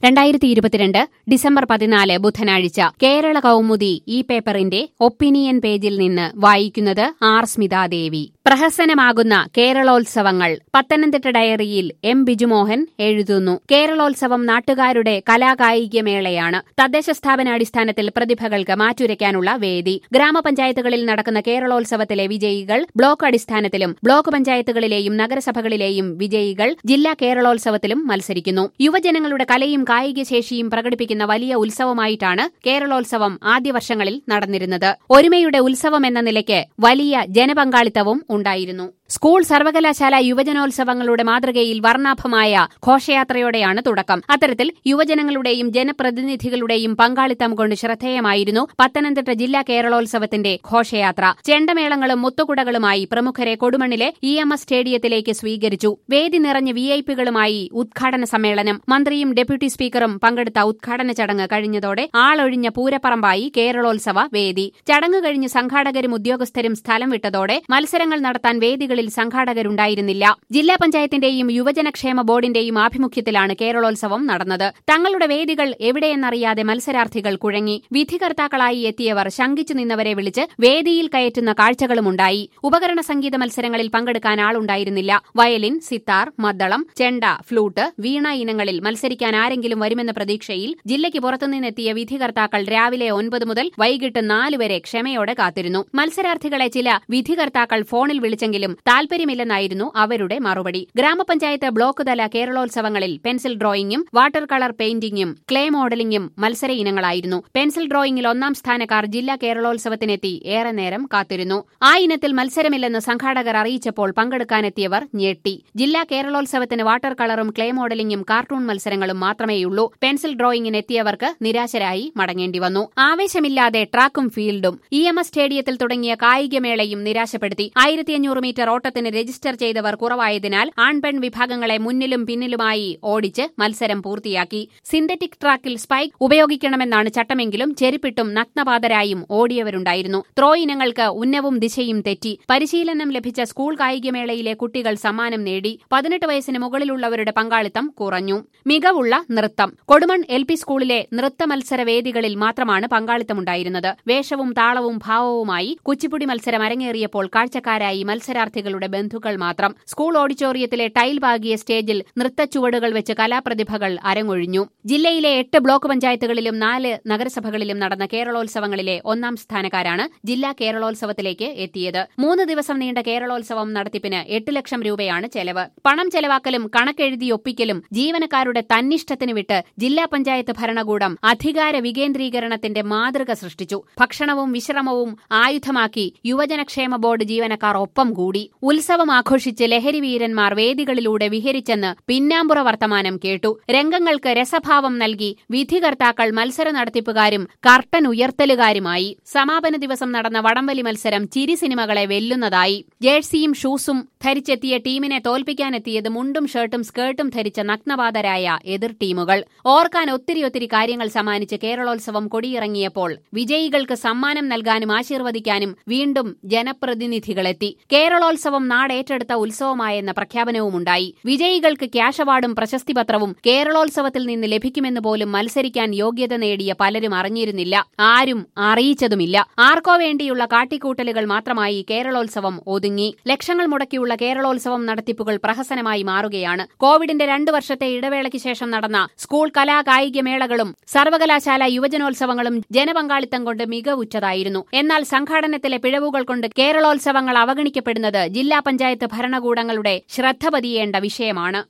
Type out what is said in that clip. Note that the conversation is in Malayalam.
രണ്ടായിരത്തി ഇരുപത്തിരണ്ട് ഡിസംബർ പതിനാല് ബുധനാഴ്ച കേരള കൗമുദി ഈ പേപ്പറിന്റെ ഒപ്പീനിയൻ പേജിൽ നിന്ന് വായിക്കുന്നത് ആർ സ്മിതാദേവി പ്രഹസനമാകുന്ന കേരളോത്സവങ്ങൾ പത്തനംതിട്ട ഡയറിയിൽ എം ബിജുമോഹൻ എഴുതുന്നു കേരളോത്സവം നാട്ടുകാരുടെ കലാകായികമേളയാണ് തദ്ദേശ സ്ഥാപനാടിസ്ഥാനത്തിൽ പ്രതിഭകൾക്ക് മാറ്റുരയ്ക്കാനുള്ള വേദി ഗ്രാമപഞ്ചായത്തുകളിൽ നടക്കുന്ന കേരളോത്സവത്തിലെ വിജയികൾ ബ്ലോക്ക് അടിസ്ഥാനത്തിലും ബ്ലോക്ക് പഞ്ചായത്തുകളിലെയും നഗരസഭകളിലെയും വിജയികൾ ജില്ലാ കേരളോത്സവത്തിലും മത്സരിക്കുന്നു യുവജനങ്ങളുടെ കലയും കായികശേഷിയും പ്രകടിപ്പിക്കുന്ന വലിയ ഉത്സവമായിട്ടാണ് കേരളോത്സവം ആദ്യ വർഷങ്ങളിൽ നടന്നിരുന്നത് ഒരുമയുടെ ഉത്സവം എന്ന നിലയ്ക്ക് വലിയ ജനപങ്കാളിത്തവും ഉണ്ടായിരുന്നു സ്കൂൾ സർവകലാശാല യുവജനോത്സവങ്ങളുടെ മാതൃകയിൽ വർണ്ണാഭമായ ഘോഷയാത്രയോടെയാണ് തുടക്കം അത്തരത്തിൽ യുവജനങ്ങളുടെയും ജനപ്രതിനിധികളുടെയും പങ്കാളിത്തം കൊണ്ട് ശ്രദ്ധേയമായിരുന്നു പത്തനംതിട്ട ജില്ലാ കേരളോത്സവത്തിന്റെ ഘോഷയാത്ര ചെണ്ടമേളങ്ങളും മുത്തുകുടകളുമായി പ്രമുഖരെ കൊടുമണ്ണിലെ ഇ എം എസ് സ്റ്റേഡിയത്തിലേക്ക് സ്വീകരിച്ചു വേദി നിറഞ്ഞ വി ഐ പികളുമായി ഉദ്ഘാടന സമ്മേളനം മന്ത്രിയും ഡെപ്യൂട്ടി സ്പീക്കറും പങ്കെടുത്ത ഉദ്ഘാടന ചടങ്ങ് കഴിഞ്ഞതോടെ ആളൊഴിഞ്ഞ പൂരപ്പറമ്പായി കേരളോത്സവ വേദി ചടങ്ങ് കഴിഞ്ഞ് സംഘാടകരും ഉദ്യോഗസ്ഥരും സ്ഥലം വിട്ടതോടെ മത്സരങ്ങൾ നടത്താൻ വേദികളിൽ സംഘാടകരുണ്ടായിരുന്നില്ല ജില്ലാ പഞ്ചായത്തിന്റെയും യുവജനക്ഷേമ ബോർഡിന്റെയും ആഭിമുഖ്യത്തിലാണ് കേരളോത്സവം നടന്നത് തങ്ങളുടെ വേദികൾ എവിടെയെന്നറിയാതെ മത്സരാർത്ഥികൾ കുഴങ്ങി വിധികർത്താക്കളായി എത്തിയവർ ശങ്കിച്ചു നിന്നവരെ വിളിച്ച് വേദിയിൽ കയറ്റുന്ന കാഴ്ചകളുമുണ്ടായി ഉപകരണ സംഗീത മത്സരങ്ങളിൽ പങ്കെടുക്കാൻ ആളുണ്ടായിരുന്നില്ല വയലിൻ സിത്താർ മദ്ദളം ചെണ്ട ഫ്ലൂട്ട് വീണ ഇനങ്ങളിൽ മത്സരിക്കാൻ ആരെങ്കിലും വരുമെന്ന പ്രതീക്ഷയിൽ ജില്ലയ്ക്ക് പുറത്തുനിന്നെത്തിയ വിധികർത്താക്കൾ രാവിലെ ഒൻപത് മുതൽ വൈകിട്ട് നാല് വരെ ക്ഷമയോടെ കാത്തിരുന്നു മത്സരാർത്ഥികളെ ചില വിധികർത്താക്കൾ ഫോണിൽ വിളിച്ചെങ്കിലും താൽപര്യമില്ലെന്നായിരുന്നു അവരുടെ മറുപടി ഗ്രാമപഞ്ചായത്ത് ബ്ലോക്ക് തല കേരളോത്സവങ്ങളിൽ പെൻസിൽ ഡ്രോയിങ്ങും വാട്ടർ കളർ പെയിന്റിംഗും ക്ലേ മോഡലിംഗും മത്സര ഇനങ്ങളായിരുന്നു പെൻസിൽ ഡ്രോയിങ്ങിൽ ഒന്നാം സ്ഥാനക്കാർ ജില്ലാ കേരളോത്സവത്തിനെത്തി ഏറെ നേരം കാത്തിരുന്നു ആ ഇനത്തിൽ മത്സരമില്ലെന്ന് സംഘാടകർ അറിയിച്ചപ്പോൾ പങ്കെടുക്കാനെത്തിയവർ ഞെട്ടി ജില്ലാ കേരളോത്സവത്തിന് വാട്ടർ കളറും ക്ലേ മോഡലിംഗും കാർട്ടൂൺ മത്സരങ്ങളും മാത്രമേയുള്ളൂ പെൻസിൽ ഡ്രോയിങ്ങിന് എത്തിയവർക്ക് നിരാശരായി മടങ്ങേണ്ടി വന്നു ആവേശമില്ലാതെ ട്രാക്കും ഫീൽഡും ഇ എം എസ് സ്റ്റേഡിയത്തിൽ തുടങ്ങിയ കായികമേളയും നിരാശപ്പെടുത്തി ആയിരത്തി അഞ്ഞൂറ് മീറ്റർ ഓട്ടത്തിന് രജിസ്റ്റർ ചെയ്തവർ കുറവായതിനാൽ ആൺപെൺ വിഭാഗങ്ങളെ മുന്നിലും പിന്നിലുമായി ഓടിച്ച് മത്സരം പൂർത്തിയാക്കി സിന്തറ്റിക് ട്രാക്കിൽ സ്പൈക്ക് ഉപയോഗിക്കണമെന്നാണ് ചട്ടമെങ്കിലും ചെരുപ്പിട്ടും നഗ്നപാതരായും ഓടിയവരുണ്ടായിരുന്നു ത്രോ ഇനങ്ങൾക്ക് ഉന്നവും ദിശയും തെറ്റി പരിശീലനം ലഭിച്ച സ്കൂൾ കായികമേളയിലെ കുട്ടികൾ സമ്മാനം നേടി പതിനെട്ട് വയസ്സിന് മുകളിലുള്ളവരുടെ പങ്കാളിത്തം കുറഞ്ഞു മികവുള്ള നൃത്തം കൊടുമൺ എൽ പി സ്കൂളിലെ നൃത്ത മത്സര വേദികളിൽ മാത്രമാണ് പങ്കാളിത്തമുണ്ടായിരുന്നത് വേഷവും താളവും ഭാവവുമായി കുച്ചിപ്പുടി മത്സരം അരങ്ങേറിയപ്പോൾ കാഴ്ചക്കാരായി മത്സരാർത്ഥികളുടെ ബന്ധുക്കൾ മാത്രം സ്കൂൾ ഓഡിറ്റോറിയത്തിലെ ടൈൽ പാകിയ സ്റ്റേജിൽ നൃത്തച്ചുവടുകൾ വെച്ച് കലാപ്രതിഭകൾ അരങ്ങൊഴിഞ്ഞു ജില്ലയിലെ എട്ട് ബ്ലോക്ക് പഞ്ചായത്തുകളിലും നാല് നഗരസഭകളിലും നടന്ന കേരളോത്സവങ്ങളിലെ ഒന്നാം സ്ഥാനക്കാരാണ് ജില്ലാ കേരളോത്സവത്തിലേക്ക് എത്തിയത് മൂന്ന് ദിവസം നീണ്ട കേരളോത്സവം നടത്തിപ്പിന് എട്ട് ലക്ഷം രൂപയാണ് ചെലവ് പണം ചെലവാക്കലും കണക്കെഴുതി ഒപ്പിക്കലും ജീവനക്കാരുടെ തന്നിഷ്ടത്തിന് വിട്ട് ജില്ലാ പഞ്ചായത്ത് ഭരണകൂടം അധികാര വികേന്ദ്രീകരണത്തിന്റെ മാതൃക സൃഷ്ടിച്ചു ഭക്ഷണവും വിശ്രമവും ആയുധമാക്കി യുവജനക്ഷേമ ബോർഡ് ജീവനക്കാർ ഒപ്പം കൂടി ഉത്സവം ആഘോഷിച്ച് ലഹരി വീരന്മാർ വേദികളിലൂടെ വിഹരിച്ചെന്ന് പിന്നാമ്പുറ വർത്തമാനം കേട്ടു രംഗങ്ങൾക്ക് രസഭാവം നൽകി വിധികർത്താക്കൾ മത്സര നടത്തിപ്പുകാരും കർട്ടൻ ഉയർത്തലുകാരുമായി സമാപന ദിവസം നടന്ന വടംവലി മത്സരം ചിരി സിനിമകളെ വെല്ലുന്നതായി ജേഴ്സിയും ഷൂസും ധരിച്ചെത്തിയ ടീമിനെ തോൽപ്പിക്കാനെത്തിയത് മുണ്ടും ഷർട്ടും സ്കേർട്ടും ധരിച്ച നഗ്നപാതരായ എതിർ ടീമുകൾ ഓർക്കാൻ ഒത്തിരി ഒത്തിരി കാര്യങ്ങൾ സമ്മാനിച്ച് കേരളോത്സവം കൊടിയിറങ്ങിയപ്പോൾ വിജയികൾക്ക് സമ്മാനം നൽകാനും ആശീർവദിക്കാനും വീണ്ടും ജനപ്രതിനിധികളെത്തി കേരളോത്സവം നാടേറ്റെടുത്ത ഉത്സവമായെന്ന പ്രഖ്യാപനവുമുണ്ടായി വിജയികൾക്ക് ക്യാഷ് അവാർഡും പ്രശസ്തിപത്രവും കേരളോത്സവത്തിൽ നിന്ന് ലഭിക്കുമെന്ന് പോലും മത്സരിക്കാൻ യോഗ്യത നേടിയ പലരും അറിഞ്ഞിരുന്നില്ല ആരും അറിയിച്ചതുമില്ല ആർക്കോ വേണ്ടിയുള്ള കാട്ടിക്കൂട്ടലുകൾ മാത്രമായി കേരളോത്സവം ഒതുങ്ങി ലക്ഷങ്ങൾ മുടക്കിയുള്ള കേരളോത്സവം നടത്തിപ്പുകൾ പ്രഹസനമായി മാറുകയാണ് കോവിഡിന്റെ രണ്ടു വർഷത്തെ ഇടവേളയ്ക്ക് ശേഷം നടന്ന സ്കൂൾ കലാ കായിക മേളകളും സർവകലാശാല യുവജനോത്സവങ്ങളും ജനപങ്കാളിത്തം കൊണ്ട് മികവുറ്റതായിരുന്നു എന്നാൽ സംഘാടനത്തിലെ പിഴവുകൾ കൊണ്ട് കേരളോത്സവങ്ങൾ അവഗണിക്കപ്പെടുന്നത് ജില്ലാ പഞ്ചായത്ത് ഭരണകൂടങ്ങളുടെ ശ്രദ്ധ പതിയേണ്ട വിഷയമാണ്